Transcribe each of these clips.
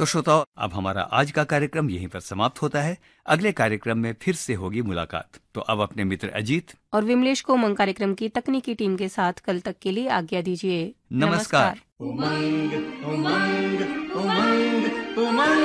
तो श्रोताओं अब हमारा आज का कार्यक्रम यहीं पर समाप्त होता है अगले कार्यक्रम में फिर से होगी मुलाकात तो अब अपने मित्र अजीत और विमलेश को उमंग कार्यक्रम की तकनीकी टीम के साथ कल तक के लिए आज्ञा दीजिए नमस्कार। उमंग उमंग उमंग उमंग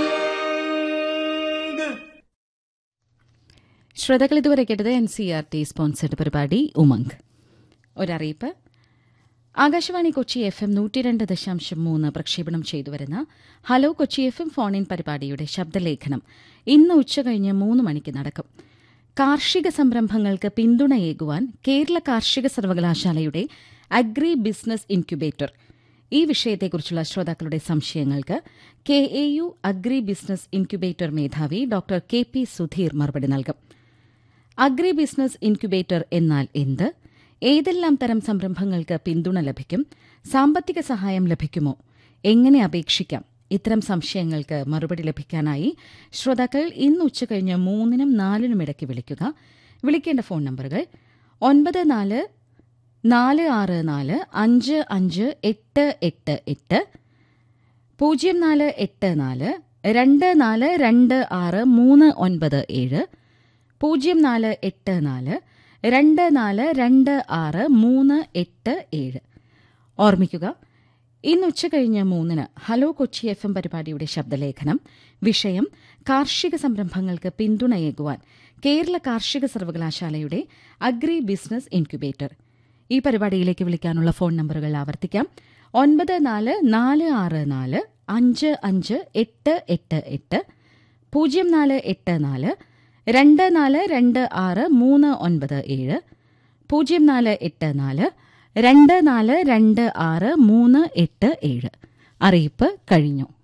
ശ്രോതാക്കൾ ഇതുവരെ കേട്ടത് N C R T sponsored പരിപാടി ഉമംഗ് ഒരറിയിപ്പ് ആകാശവാണി കൊച്ചി എഫ് എം നൂറ്റി രണ്ട് ദശാംശം മൂന്ന് പ്രക്ഷേപണം ചെയ്തു വരുന്ന hello Kochi F M phone in പരിപാടിയുടെ ശബ്ദലേഖനം ഇന്ന് ഉച്ചകഴിഞ്ഞ് മൂന്ന് മണിക്ക് നടക്കും കാർഷിക സംരംഭങ്ങൾക്ക് പിന്തുണയേകുവാൻ കേരള കാർഷിക സർവകലാശാലയുടെ അഗ്രി ബിസിനസ് ഇൻക്യുബേറ്റർ ഈ വിഷയത്തെക്കുറിച്ചുള്ള ശ്രോതാക്കളുടെ സംശയങ്ങൾക്ക് K A U agri business incubator മേധാവി ഡോക്ടർ കെ പി സുധീർ മറുപടി നൽകും അഗ്രി ബിസിനസ് ഇൻക്യുബേറ്റർ എന്നാൽ എന്ത് ഏതെല്ലാം തരം സംരംഭങ്ങൾക്ക് പിന്തുണ ലഭിക്കും സാമ്പത്തിക സഹായം ലഭിക്കുമോ എങ്ങനെ അപേക്ഷിക്കാം ഇത്തരം സംശയങ്ങൾക്ക് മറുപടി ലഭിക്കാനായി ശ്രോതാക്കൾ ഇന്ന് ഉച്ചകഴിഞ്ഞ് മൂന്നിനും നാലിനും ഇടയ്ക്ക് വിളിക്കുക വിളിക്കേണ്ട ഫോൺ നമ്പറുകൾ ഒൻപത് നാല് നാല് ആറ് നാല് അഞ്ച് അഞ്ച് എട്ട് എട്ട് എട്ട് പൂജ്യം നാല് എട്ട് നാല് രണ്ട് നാല് രണ്ട് ആറ് മൂന്ന് ഒൻപത് ഏഴ് പൂജ്യം നാല് എട്ട് നാല് രണ്ട് നാല് രണ്ട് ആറ് മൂന്ന് എട്ട് ഏഴ് ഓർമ്മിക്കുക ഇന്ന് ഉച്ചകഴിഞ്ഞ് മൂന്നിന് ഹലോ കൊച്ചി എഫ് എം പരിപാടിയുടെ ശബ്ദലേഖനം വിഷയം കാർഷിക സംരംഭങ്ങൾക്ക് പിന്തുണയേകുവാൻ കേരള കാർഷിക സർവകലാശാലയുടെ അഗ്രി ബിസിനസ് ഇൻക്യുബേറ്റർ ഈ പരിപാടിയിലേക്ക് വിളിക്കാനുള്ള ഫോൺ നമ്പറുകൾ ആവർത്തിക്കാം ഒൻപത് നാല് നാല് ആറ് നാല് അഞ്ച് അഞ്ച് എട്ട് എട്ട് എട്ട് പൂജ്യം നാല് എട്ട് നാല് രണ്ട് നാല് രണ്ട് ആറ് മൂന്ന് ഒൻപത് ഏഴ് പൂജ്യം നാല് എട്ട് നാല് രണ്ട് നാല് രണ്ട് ആറ് മൂന്ന് എട്ട് ഏഴ് അറിയിപ്പ് കഴിഞ്ഞു